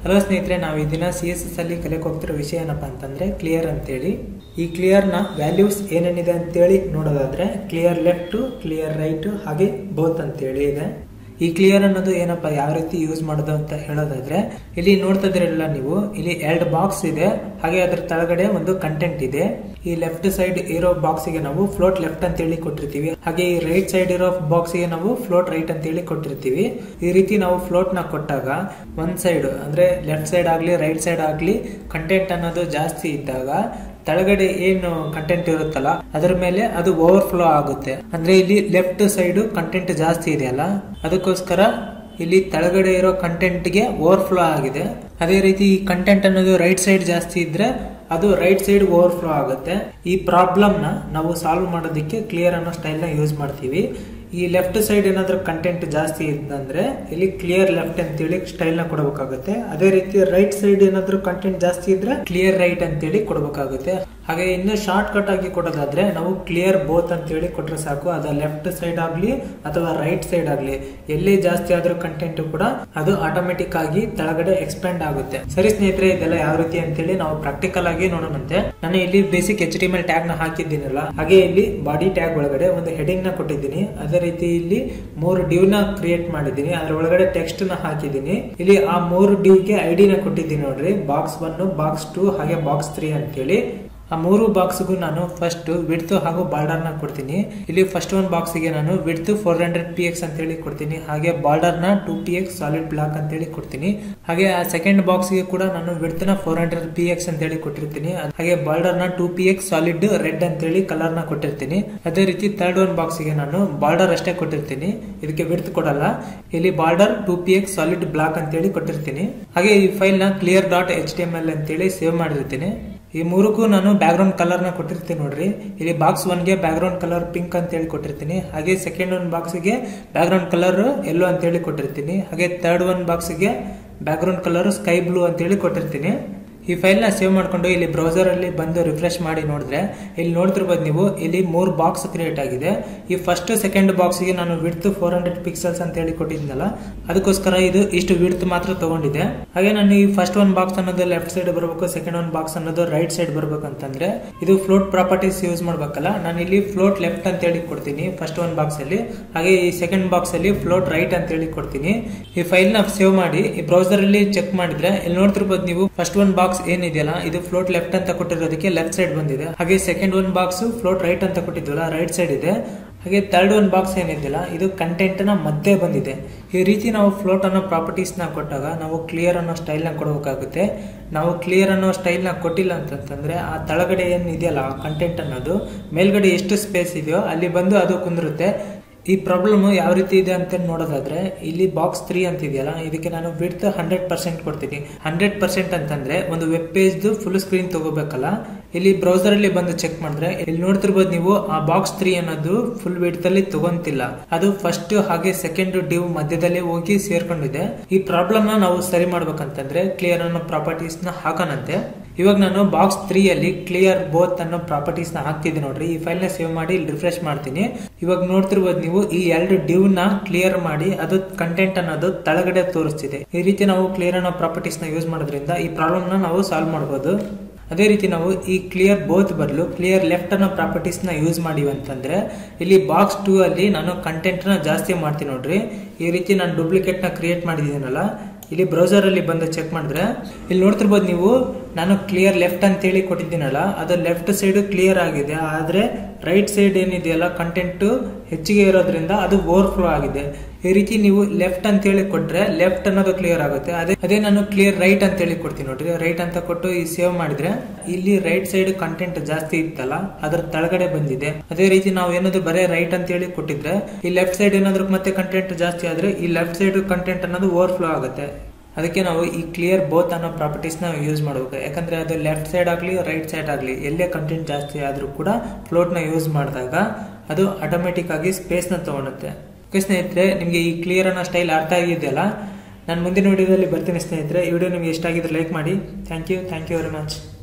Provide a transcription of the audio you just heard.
hello ಸ್ನೇಹಿತರೆ ನಾವು ಈ ದಿನ ಸಿ ಎಸ್ ಎಸ್ ಅಲ್ಲಿ ಕಲಿಯಕ್ಕೆ ಹೋಗ್ತಿರೋ ವಿಷಯ ಏನಪ್ಪ ಅಂತಂದ್ರೆ ಕ್ಲಿಯರ್ ಅಂತೇಳಿ ಈ ಕ್ಲಿಯರ್ನ ವ್ಯಾಲ್ಯೂಸ್ ಏನೇನಿದೆ ಅಂತೇಳಿ ನೋಡೋದಾದ್ರೆ ಕ್ಲಿಯರ್ ಲೆಫ್ಟ್ ಕ್ಲಿಯರ್ ರೈಟ್ ಹಾಗೆ ಬೋತ್ ಅಂತೇಳಿ ಇದೆ ಈ ಕ್ಲಿಯರ್ ಅನ್ನೋದು ಏನಪ್ಪ ಯಾವ ರೀತಿ ಯೂಸ್ ಮಾಡೋದು ಅಂತ ಹೇಳೋದಾದ್ರೆ ಇಲ್ಲಿ ನೋಡ್ತಾ ಇದ್ರಲ್ಲ ನೀವು ಇಲ್ಲಿ ಎರಡು ಬಾಕ್ಸ್ ಇದೆ ಹಾಗೆ ಅದ್ರ ಕೆಳಗಡೆ ಒಂದು ಕಂಟೆಂಟ್ ಇದೆ ಈ ಲೆಫ್ಟ್ ಸೈಡ್ ಇರೋ ಬಾಕ್ಸ್ ಗೆ ನಾವು ಫ್ಲೋಟ್ ಲೆಫ್ಟ್ ಅಂತ ಹೇಳಿ ಕೊಟ್ಟಿರ್ತೀವಿ ಹಾಗೆ ಈ ರೈಟ್ ಸೈಡ್ ಇರೋ ಬಾಕ್ಸ್ ಗೆ ನಾವು ಫ್ಲೋಟ್ ರೈಟ್ ಅಂತ ಹೇಳಿ ಕೊಟ್ಟಿರ್ತೀವಿ ಈ ರೀತಿ ನಾವು ಫ್ಲೋಟ್ ನ ಕೊಟ್ಟಾಗ ಒಂದ್ ಸೈಡ್ ಅಂದ್ರೆ ಲೆಫ್ಟ್ ಸೈಡ್ ಆಗ್ಲಿ ರೈಟ್ ಸೈಡ್ ಆಗ್ಲಿ ಕಂಟೆಂಟ್ ಅನ್ನೋದು ಜಾಸ್ತಿ ಇದ್ದಾಗ ಕೆಳಗಡೆ ಏನು ಕಂಟೆಂಟ್ ಇರುತ್ತಲ್ಲ ಅದರ ಮೇಲೆ ಅದು ಓವರ್ಫ್ಲೋ ಆಗುತ್ತೆ ಅಂದ್ರೆ ಇಲ್ಲಿ ಲೆಫ್ಟ್ ಸೈಡ್ ಕಂಟೆಂಟ್ ಜಾಸ್ತಿ ಇದೆಯಲ್ಲ ಅದಕ್ಕೋಸ್ಕರ ಇಲ್ಲಿ ಕೆಳಗಡೆ ಇರೋ ಕಂಟೆಂಟ್ಗೆ ಓವರ್ಫ್ಲೋ ಆಗಿದೆ ಅದೇ ರೀತಿ ಈ ಕಂಟೆಂಟ್ ಅನ್ನೋದು ರೈಟ್ ಸೈಡ್ ಜಾಸ್ತಿ ಇದ್ರೆ ಅದು ರೈಟ್ ಸೈಡ್ ಓವರ್ಫ್ಲೋ ಆಗುತ್ತೆ ಈ ಪ್ರಾಬ್ಲಮ್ ನ ನಾವು ಸಾಲ್ವ್ ಮಾಡೋದಕ್ಕೆ ಕ್ಲಿಯರ್ ಅನ್ನೋ ಸ್ಟೈಲ್ ನ ಯೂಸ್ ಮಾಡ್ತೀವಿ ಈ ಲೆಫ್ಟ್ ಸೈಡ್ ಏನಾದ್ರೂ ಕಂಟೆಂಟ್ ಜಾಸ್ತಿ ಇದ್ದಂದ್ರೆ ಇಲ್ಲಿ ಕ್ಲಿಯರ್ ಲೆಫ್ಟ್ ಅಂತೇಳಿ ಸ್ಟೈಲ್ ನ ಕೊಡಬೇಕಾಗುತ್ತೆ ಅದೇ ರೀತಿ ರೈಟ್ ಸೈಡ್ ಏನಾದ್ರೂ ಕಂಟೆಂಟ್ ಜಾಸ್ತಿ ಇದ್ರೆ ಕ್ಲಿಯರ್ ರೈಟ್ ಅಂತೇಳಿ ಕೊಡಬೇಕಾಗುತ್ತೆ ಹಾಗೆ ಇನ್ನು ಶಾರ್ಟ್ ಕಟ್ ಆಗಿ ಕೊಡೋದಾದ್ರೆ ನಾವು ಕ್ಲಿಯರ್ ಬೋತ್ ಅಂತೇಳಿ ಕೊಟ್ರೆ ಸಾಕು ಅದು ಲೆಫ್ಟ್ ಸೈಡ್ ಆಗ್ಲಿ ಅಥವಾ ರೈಟ್ ಸೈಡ್ ಆಗ್ಲಿ ಎಲ್ಲಿ ಜಾಸ್ತಿ ಆದ್ರೂ ಕಂಟೆಂಟ್ ಕೂಡ ಅದು ಆಟೋಮೆಟಿಕ್ ಆಗಿ ತೆಳಗಡೆ ಎಕ್ಸ್ಪೆಂಡ್ ಆಗುತ್ತೆ ಸರಿ ಸ್ನೇಹಿತರೆ ಇದೆಲ್ಲ ಯಾವ ರೀತಿ ಅಂತೇಳಿ ನಾವು ಪ್ರಾಕ್ಟಿಕಲ್ ಆಗಿ ನೋಡೋಣಂತೆ ನಾನು ಇಲ್ಲಿ basic H T L tag ನ ಹಾಕಿದ್ದೀನಲ್ಲ ಹಾಗೆ ಇಲ್ಲಿ ಬಾಡಿ ಟ್ಯಾಗ್ ಒಳಗಡೆ ಒಂದು ಹೆಡಿಂಗ್ ನ ಕೊಟ್ಟಿದ್ದೀನಿ ಅದೇ ರೀತಿ ಇಲ್ಲಿ ಮೂರು ಡಿವ್ ನ ಕ್ರಿಯೇಟ್ ಮಾಡಿದ್ದೀನಿ ಅದ್ರ ಒಳಗಡೆ ಟೆಕ್ಸ್ಟ್ ನ ಹಾಕಿದ್ದೀನಿ ಇಲ್ಲಿ ಆ ಮೂರು ಡಿವ್ ಗೆ ಐಡಿ ನ ಕೊಟ್ಟಿದ್ದೀನಿ ನೋಡ್ರಿ ಬಾಕ್ಸ್ ಒನ್ ಬಾಕ್ಸ್ ಟೂ ಹಾಗೆ ಬಾಕ್ಸ್ ತ್ರೀ ಅಂತೇಳಿ ಆ ಮೂರು ಬಾಕ್ಸ್ಗೂ ನಾನು ಫಸ್ಟ್ ವಿಡ್ತ್ ಹಾಗೂ ಬಾರ್ಡರ್ ನ ಕೊಡ್ತೀನಿ ಇಲ್ಲಿ ಫಸ್ಟ್ ಒಂದು ಬಾಕ್ಸ್ ಗೆ ನಾನು width four hundred P X ಅಂತ ಹೇಳಿ ಕೊಡ್ತೀನಿ ಹಾಗೆ ಬಾರ್ಡರ್ ನ two P X solid black ಅಂತ ಹೇಳಿ ಕೊಡ್ತೀನಿ ಹಾಗೆ ಆ ಸೆಕೆಂಡ್ ಬಾಕ್ಸ್ ಗೆ ಕೂಡ ನಾನು ವಿಡ್ತ್ ನ ಫೋರ್ ಹಂಡ್ರೆಡ್ ಪಿ ಎಕ್ಸ್ ಅಂತ ಹೇಳಿ ಕೊಟ್ಟಿರ್ತೀನಿ ಹಾಗೆ ಬಾರ್ಡರ್ ನ two P X solid red ಅಂತ ಹೇಳಿ ಕಲರ್ ನ ಕೊಟ್ಟಿರ್ತೀನಿ ಅದೇ ರೀತಿ ಥರ್ಡ್ ಒನ್ ಬಾಕ್ಸ್ ಗೆ ನಾನು ಬಾರ್ಡರ್ ಅಷ್ಟೇ ಕೊಟ್ಟಿರ್ತೀನಿ ಇದಕ್ಕೆ ವಿಡ್ತ್ ಕೊಡಲ್ಲ ಇಲ್ಲಿ border two P X solid black ಅಂತ ಹೇಳಿ ಕೊಟ್ಟಿರ್ತೀನಿ ಹಾಗೆ ಈ ಫೈಲ್ ನ clear dot H T M L ಅಂತೇಳಿ ಸೇವ್ ಮಾಡಿರ್ತೀನಿ ಈ ಮೂರಕ್ಕೂ ನಾನು ಬ್ಯಾಕ್ ಗ್ರೌಂಡ್ ಕಲರ್ ನ ಕೊಟ್ಟಿರ್ತೀನಿ ನೋಡ್ರಿ ಇಲ್ಲಿ ಬಾಕ್ಸ್ ಒನ್ ಗೆ ಬ್ಯಾಕ್ ಗ್ರೌಂಡ್ ಕಲರ್ ಪಿಂಕ್ ಅಂತ ಹೇಳಿ ಕೊಟ್ಟಿರ್ತೀನಿ ಹಾಗೆ ಸೆಕೆಂಡ್ ಒನ್ ಬಾಕ್ಸ್ ಗೆ ಬ್ಯಾಕ್ ಗ್ರೌಂಡ್ ಕಲರ್ ಎಲ್ಲೋ ಅಂತ ಹೇಳಿ ಕೊಟ್ಟಿರ್ತೀನಿ ಹಾಗೆ ಥರ್ಡ್ ಒನ್ ಬಾಕ್ಸ್ ಗೆ background colour sky blue ಅಂತ ಹೇಳಿ ಕೊಟ್ಟಿರ್ತೀನಿ ಈ ಫೈಲ್ ನ ಸೇವ್ ಮಾಡ್ಕೊಂಡು ಇಲ್ಲಿ ಬ್ರೌಸರ್ ಅಲ್ಲಿ ಬಂದು ರಿಫ್ರೆಶ್ ಮಾಡಿ ನೋಡಿದ್ರೆ ಇಲ್ಲಿ ನೋಡ್ತಿರ್ಬೋದು ನೀವು ಇಲ್ಲಿ ಮೂರು ಬಾಕ್ಸ್ ಕ್ರಿಯೇಟ್ ಆಗಿದೆ ಈ ಫಸ್ಟ್ ಸೆಕೆಂಡ್ ಬಾಕ್ಸ್ ಗೆ ನಾನು ವಿಡ್ತ್ ಫೋರ್ ಹಂಡ್ರೆಡ್ ಪಿಕ್ಸೆಲ್ಸ್ ಅಂತ ಹೇಳಿ ಕೊಟ್ಟಿದ್ನಲ್ಲ ಅದಕ್ಕೋಸ್ಕರ ಇದು ಇಷ್ಟು ವಿಡ್ತ್ ಮಾತ್ರ ತಗೊಂಡಿದೆ ಹಾಗೆ ನಾನು ಈ ಫಸ್ಟ್ ಒನ್ ಬಾಕ್ಸ್ ಅನ್ನೋದು ಲೆಫ್ಟ್ ಸೈಡ್ ಬರಬೇಕು ಸೆಕೆಂಡ್ ಒನ್ ಬಾಕ್ಸ್ ಅನ್ನೋದು ರೈಟ್ ಸೈಡ್ ಬರ್ಬೇಕಂತಂದ್ರೆ ಇದು ಫ್ಲೋಟ್ ಪ್ರಾಪರ್ಟೀಸ್ ಯೂಸ್ ಮಾಡ್ಬೇಕಲ್ಲ ನಾನು ಇಲ್ಲಿ ಫ್ಲೋಟ್ ಲೆಫ್ಟ್ ಅಂತ ಹೇಳಿ ಕೊಡ್ತೀನಿ ಫಸ್ಟ್ ಒನ್ ಬಾಕ್ಸ್ ಅಲ್ಲಿ ಹಾಗೆ ಈ ಸೆಕೆಂಡ್ ಬಾಕ್ಸ್ ಅಲ್ಲಿ ಫ್ಲೋಟ್ ರೈಟ್ ಅಂತ ಹೇಳಿ ಕೊಡ್ತೀನಿ ಈ ಫೈಲ್ ನ ಸೇವ್ ಮಾಡಿ ಈ ಬ್ರೌಸರ್ ಅಲ್ಲಿ ಚೆಕ್ ಮಾಡಿದ್ರೆ ಇಲ್ಲಿ ನೋಡ್ತಿರ್ಬೋದು ನೀವು ಫಸ್ಟ್ ಒನ್ ಬಾಕ್ಸ್ ಏನಿದೆಯಲ್ಲ ಇದು ಫ್ಲೋಟ್ ಲೆಫ್ಟ್ ಅಂತ ಕೊಟ್ಟಿರೋದಕ್ಕೆ ಲೆಫ್ಟ್ ಸೈಡ್ ಬಂದಿದೆ ಹಾಗೆ second one box float right ಅಂತ ಕೊಟ್ಟಿದ್ವಲ್ಲ ರೈಟ್ ಸೈಡ್ ಇದೆ ಹಾಗೆ ಥರ್ಡ್ ಒನ್ ಬಾಕ್ಸ್ ಏನಿದೆಯಲ್ಲ ಇದು ಕಂಟೆಂಟ್ ನ ಮಧ್ಯೆ ಬಂದಿದೆ ಈ ರೀತಿ ನಾವು ಫ್ಲೋಟ್ ಅನ್ನೋ ಪ್ರಾಪರ್ಟೀಸ್ ನ ಕೊಟ್ಟಾಗ ನಾವು ಕ್ಲಿಯರ್ ಅನ್ನೋ ಸ್ಟೈಲ್ ನ ಕೊಡಬೇಕಾಗುತ್ತೆ ನಾವು ಕ್ಲಿಯರ್ ಅನ್ನೋ ಸ್ಟೈಲ್ ನ ಕೊಟ್ಟಿಲ್ಲ ಅಂತಂತಂದ್ರೆ ಆ ತಳಗಡೆ ಏನ್ ಇದೆಯಲ್ಲ ಆ ಕಂಟೆಂಟ್ ಅನ್ನೋದು ಮೇಲ್ಗಡೆ ಎಷ್ಟು ಸ್ಪೇಸ್ ಇದೆಯೋ ಅಲ್ಲಿ ಬಂದು ಅದು ಕುಂದಿರುತ್ತೆ ಈ ಪ್ರಾಬ್ಲಮ್ ಯಾವ ರೀತಿ ಇದೆ ಅಂತ ನೋಡೋದಾದ್ರೆ ಇಲ್ಲಿ ಬಾಕ್ಸ್ ತ್ರೀ ಅಂತ ಇದೆಯಲ್ಲ ಇದಕ್ಕೆ ನಾನು ವಿಡ್ತ್ ಹಂಡ್ರೆಡ್ ಪರ್ಸೆಂಟ್ ಕೊಡ್ತೀನಿ ಹಂಡ್ರೆಡ್ ಪರ್ಸೆಂಟ್ ಅಂತಂದ್ರೆ ಒಂದು ವೆಬ್ ಪೇಜ್ ಫುಲ್ ಸ್ಕ್ರೀನ್ ತಗೋಬೇಕಲ್ಲ ಇಲ್ಲಿ ಬ್ರೌಸರ್ ಅಲ್ಲಿ ಬಂದು ಚೆಕ್ ಮಾಡಿದ್ರೆ ಇಲ್ಲಿ ನೋಡ್ತಿರ್ಬೋದು ನೀವು ಆ ಬಾಕ್ಸ್ ತ್ರೀ ಅನ್ನೋದು ಫುಲ್ ವಿಡ್ತ್ ಅಲ್ಲಿ ತಗೊಂತಿಲ್ಲ ಅದು ಫಸ್ಟ್ ಹಾಗೆ ಸೆಕೆಂಡ್ ಡಿವ್ ಮಧ್ಯದಲ್ಲಿ ಹೋಗಿ ಸೇರ್ಕೊಂಡಿದೆ ಈ ಪ್ರಾಬ್ಲಮ್ ನ ನಾವು ಸರಿ ಮಾಡ್ಬೇಕಂತಂದ್ರೆ ಕ್ಲಿಯರ್ ಅನ್ನೋ ಪ್ರಾಪರ್ಟೀಸ್ ನ ಹಾಕೋಣಂತೆ ಇವಾಗ ನಾನು ಬಾಕ್ಸ್ ತ್ರೀ ಅಲ್ಲಿ ಕ್ಲಿಯರ್ ಬೋತ್ ಅನ್ನೋ ಪ್ರಾಪರ್ಟೀಸ್ ನ ಹಾಕ್ತಿದ್ದೀನಿ ನೋಡ್ರಿ ಈ ಫೈಲ್ ನ ಸೇವ್ ಮಾಡಿ ಇಲ್ಲಿ ರಿಫ್ರೆಶ್ ಮಾಡ್ತೀನಿ ಇವಾಗ ನೋಡ್ತಿರ್ಬೋದು ನೀವು ಈ ಎರಡು ಡಿವ್ ನ ಕ್ಲಿಯರ್ ಮಾಡಿ ಅದು ಕಂಟೆಂಟ್ ಅನ್ನೋದು ತಳಗಡೆ ತೋರಿಸ್ತಿದೆ ಈ ರೀತಿ ನಾವು ಕ್ಲಿಯರ್ ಅನ್ನೋ ಪ್ರಾಪರ್ಟೀಸ್ ನ ಯೂಸ್ ಮಾಡೋದ್ರಿಂದ ಈ ಪ್ರಾಬ್ಲಮ್ ನ ನಾವು ಸಾಲ್ವ್ ಮಾಡಬಹುದು ಅದೇ ರೀತಿ ನಾವು ಈ ಕ್ಲಿಯರ್ ಬೋತ್ ಬದಲು ಕ್ಲಿಯರ್ ಲೆಫ್ಟ್ ಅನ್ನೋ ಪ್ರಾಪರ್ಟೀಸ್ ನ ಯೂಸ್ ಮಾಡಿವಿ ಅಂತಂದ್ರೆ ಇಲ್ಲಿ ಬಾಕ್ಸ್ ಟೂ ಅಲ್ಲಿ ನಾನು ಕಂಟೆಂಟ್ ನ ಜಾಸ್ತಿ ಮಾಡ್ತೀನಿ ನೋಡ್ರಿ ಈ ರೀತಿ ನಾನು ಡೂಪ್ಲಿಕೇಟ್ ನ ಕ್ರಿಯೇಟ್ ಮಾಡಿದ್ದೀನಲ್ಲ ಇಲ್ಲಿ ಬ್ರೌಸರ್ ಅಲ್ಲಿ ಬಂದು ಚೆಕ್ ಮಾಡಿದ್ರೆ ಇಲ್ಲಿ ನೋಡ್ತಿರ್ಬೋದು ನೀವು ನಾನು ಕ್ಲಿಯರ್ ಲೆಫ್ಟ್ ಅಂತ ಹೇಳಿ ಕೊಟ್ಟಿದ್ದೀನಲ್ಲ ಅದು ಲೆಫ್ಟ್ ಸೈಡ್ ಕ್ಲಿಯರ್ ಆಗಿದೆ ಆದ್ರೆ ರೈಟ್ ಸೈಡ್ ಏನಿದೆಯಲ್ಲ ಕಂಟೆಂಟ್ ಹೆಚ್ಚಿಗೆ ಇರೋದ್ರಿಂದ ಅದು ಓವರ್ಫ್ಲೋ ಆಗಿದೆ ಈ ರೀತಿ ನೀವು ಲೆಫ್ಟ್ ಅಂತ ಹೇಳಿ ಕೊಟ್ರೆ ಲೆಫ್ಟ್ ಅನ್ನೋದು ಕ್ಲಿಯರ್ ಆಗುತ್ತೆ ಅದೇ ಅದೇ ನಾನು ಕ್ಲಿಯರ್ ರೈಟ್ ಅಂತ ಹೇಳಿ ಕೊಡ್ತೀನಿ ನೋಡ್ರಿ ರೈಟ್ ಅಂತ ಕೊಟ್ಟು ಈ ಸೇವ್ ಮಾಡಿದ್ರೆ ಇಲ್ಲಿ ರೈಟ್ ಸೈಡ್ ಕಂಟೆಂಟ್ ಜಾಸ್ತಿ ಇತ್ತಲ್ಲ ಅದ್ರ ತಳಗಡೆ ಬಂದಿದೆ ಅದೇ ರೀತಿ ನಾವು ಏನಾದ್ರು ಬರೇ ರೈಟ್ ಅಂತ ಹೇಳಿ ಕೊಟ್ಟಿದ್ರೆ ಈ ಲೆಫ್ಟ್ ಸೈಡ್ ಏನಾದ್ರು ಮತ್ತೆ ಕಂಟೆಂಟ್ ಜಾಸ್ತಿ ಆದ್ರೆ ಈ ಲೆಫ್ಟ್ ಸೈಡ್ ಕಂಟೆಂಟ್ ಅನ್ನೋದು ಓವರ್ಫ್ಲೋ ಆಗುತ್ತೆ ಅದಕ್ಕೆ ನಾವು ಈ ಕ್ಲಿಯರ್ ಬೋತ್ ಅನ್ನೋ ಪ್ರಾಪರ್ಟೀಸ್ನ ಯೂಸ್ ಮಾಡಬೇಕು ಯಾಕಂದ್ರೆ ಅದು ಲೆಫ್ಟ್ ಸೈಡ್ ಆಗಲಿ ರೈಟ್ ಸೈಡ್ ಆಗಲಿ ಎಲ್ಲೇ ಕಂಟೆಂಟ್ ಜಾಸ್ತಿ ಆದರೂ ಕೂಡ ಫ್ಲೋಟ್ನ ಯೂಸ್ ಮಾಡಿದಾಗ ಅದು ಆಟೋಮೆಟಿಕ್ ಆಗಿ ಸ್ಪೇಸ್ನ ತಗೊಳುತ್ತೆ ಓಕೆ ಸ್ನೇಹಿತರೆ ನಿಮಗೆ ಈ ಕ್ಲಿಯರ್ ಅನ್ನೋ ಸ್ಟೈಲ್ ಅರ್ಥ ಆಗಿದೆಯಲ್ಲ ನಾನು ಮುಂದಿನ ವಿಡಿಯೋದಲ್ಲಿ ಬರ್ತೀನಿ ಸ್ನೇಹಿತರೆ ಈ ವಿಡಿಯೋ ನಿಮಗೆ ಇಷ್ಟ ಆಗಿದ್ರೆ ಲೈಕ್ ಮಾಡಿ thank you thank you very much